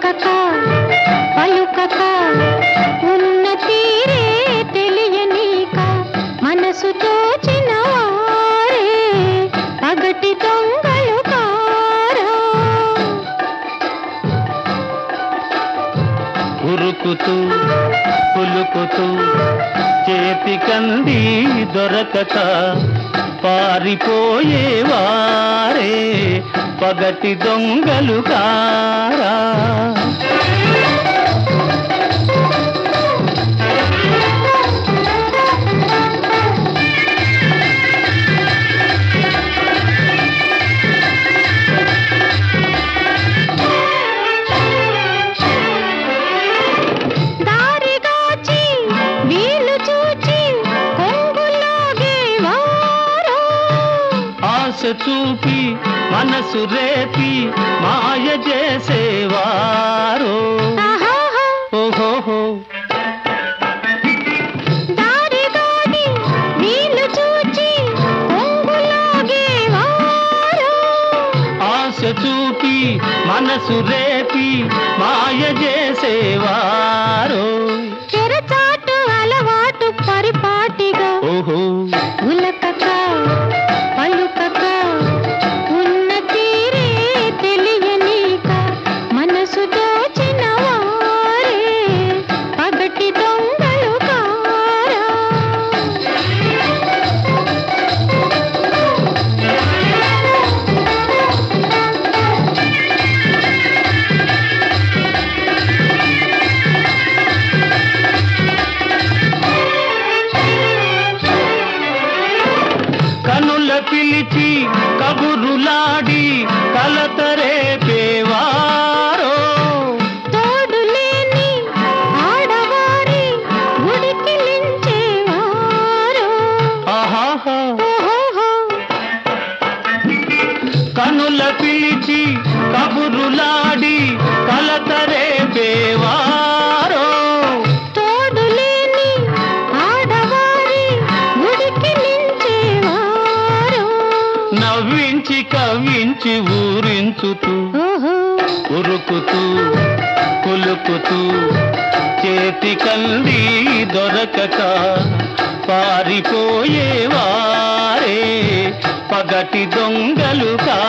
ఉలకక పలుకక ఉన్న తీరే తెలియనీక మనసు తోచిన వారే పగటి దొంగలు కారా ఉరుకుతూ పులుకుతూ చేతి కంది దొరకక పారిపోయేవారే పగటి దొంగలు కారా దారిగాచి వీలు చూచి కొంగులాగేవారు ఆశ చూపి మనసు రేపి మాయ చేసేవారు ఆహాహా ఓహోహో దారిగాని వీలు చూచి కొంగులాగేవారు ఆశ చూపి మనసు రేపి మాయ చేసేవారు తెరచాటు అలవాటు పరిపాటిగా ఓహో ఉలకక పలుకక ఉన్న తీరే తెలియనీక మనసు దోచిన వారే పగటి దొంగలు కారా కనుల పిలిచి కబురులాడి కలతరేపేవారో తోడు లేని ఆడవారి ఉడికిలించేవారు ఆహాహా ఓహోహో కనుల పిలిచి కబురులాడి కలతరేపేవారో తోడు లేని ఆడవారి ఉడికిలించేవారు నవ్వించి కవ్వించి ఊరించుతూ ఓహో ఉరుకుతూ కులుకుతూ చేతి కంది దొరకక పారిపోయేవారే పగటి దొంగలు కా